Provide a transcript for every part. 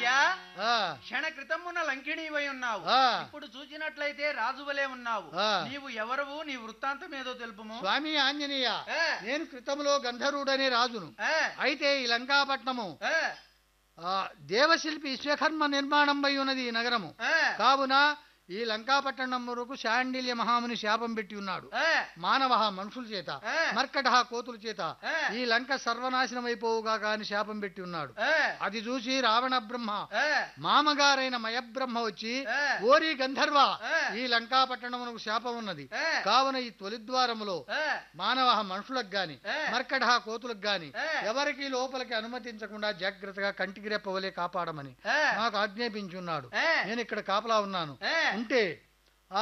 అయ్యా ఆ, క్షణ క్రితమున లంకిణీవై ఉన్నావు ఆ. ఇప్పుడు చూసినట్లయితే రాజువలే ఉన్నావు ఆ. నీవు ఎవరవు నీ వృత్తాంతం ఏదో తెలుపుము స్వామి ఆంజనేయ ఏ, నేను క్రితంలో గంధర్వుడనే రాజును ఏ, అయితే ఈ లంకాపట్నము ఏ, ఆ, దేవశిల్పి విశ్వకర్మ నిర్మాణం అయి ఉన్నది ఈ నగరము ఏ, కావున ఈ లంకాపట్టణం వరకు శాండిల్య మహాముని శాపం పెట్టి ఉన్నాడు ఏ, మానవ మనుషుల చేత ఏ. మర్కట కోతుల చేత ఏ. ఈ లంక సర్వనాశనం అయిపోవుగా కాని శాపం పెట్టి ఉన్నాడు ఏ, అది చూసి రావణ బ్రహ్మ ఏ, మామగారైన మయబ్రహ్మ వచ్చి ఏ. ఓరి గంధర్వ ఏ. ఈ లంకాపట్టణమునకు శాపం ఉన్నది ఏ, కావున ఈ తొలి ద్వారములో ఏ, మానవ మనుషులకు గాని ఏ. మర్కట కోతులకు గాని ఏ. ఎవరికి లోపలికి అనుమతించకుండా జాగ్రత్తగా కంటికి రెప్పవలే కాపాడమని ఏ, నాకు ఆజ్ఞాపించున్నాడు ఏ, నేను ఇక్కడ కాపలా ఉన్నాను ఏ, ఉంటే ఆ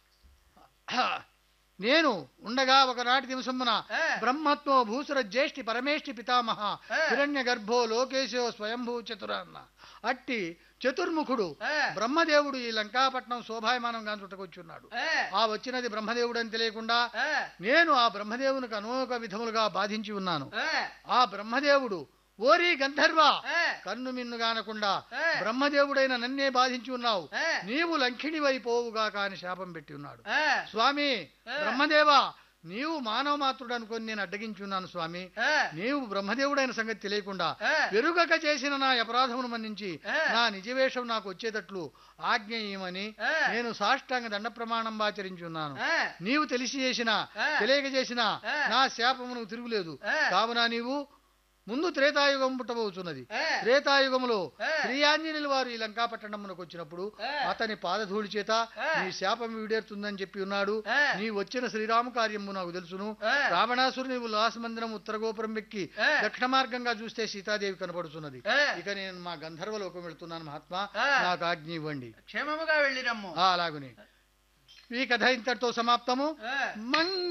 నేను ఉండగా ఒకనాటి దివసమున ఏ. బ్రహ్మత్వ భూసుర జ్యేష్ఠి పరమేష్ఠి పితామహ ఏ. హిరణ్య గర్భో లోకేశో స్వయంభూ చతురన్న అట్టి చతుర్ముఖుడు ఏ. బ్రహ్మదేవుడు ఈ లంకాపట్నం శోభాయమానం చుట్టకొచ్చున్నాడు ఏ, ఆ వచ్చినది బ్రహ్మదేవుడు అని తెలియకుండా ఏ, నేను ఆ బ్రహ్మదేవునికి అనేక విధములుగా బాధించి ఉన్నాను ఏ, ఆ బ్రహ్మదేవుడు ఓరి గంధర్వ ఏ, కన్ను మిన్నుగానకుండా ఏ. బ్రహ్మదేవుడైన నన్నే బాధించి ఉన్నావు ఏ. నీవు లంకిణివైపోవుగా కాని శాపం పెట్టి ఉన్నాడు ఏ, స్వామి ఏ. బ్రహ్మదేవా నీవు మానవ మాత్రుడు అనుకొని నేను అడ్డగించున్నాను స్వామి ఏ, నీవు బ్రహ్మదేవుడైన సంగతి తెలియకుండా ఏ. పెరుగక చేసిన నా అపరాధమును మన్నించి ఏ. నా నిజవేషం నాకు వచ్చేటట్లు ఆజ్ఞ ఇయ్యమని ఏ. నేను సాష్టాంగ దండ ప్రమాణం ఆచరించున్నాను ఏ, నీవు తెలిసి చేసిన ఏ. తెలియక చేసిన ఏ. నా శాపమును తిరుగులేదు ఏ. కావున నీవు ముందు త్రేతాయుగం పుట్టబోతున్నది ఏ. త్రేతాయుగములో ఏ. శ్రీయాంజనేయులు వారు ఈ లంకాపట్టణమునకు వచ్చినప్పుడు ఏ. అతని పాదధూళి చేత ఏ. నీ శాపం వీడేరుతుందని చెప్పి ఉన్నాడు ఏ. నీ వచ్చిన శ్రీరామ కార్యము నాకు తెలుసును ఏ. రావణాసురు నీవు మందిరం ఉత్తర గోపురం ఎక్కి ఏ. దక్షిణ మార్గంగా చూస్తే సీతాదేవి కనపడుతున్నది ఏ. ఇక నేను మా గంధర్వ లోకం వెళ్తున్నాను మహాత్మా ఏ. నాకు ఆజ్ఞ ఇవ్వండి క్షేమముగా వెళ్ళిరమ్ము ఆ, అలాగునే ఈ కథ ఇంతటితో సమాప్తము ఏ. మంగ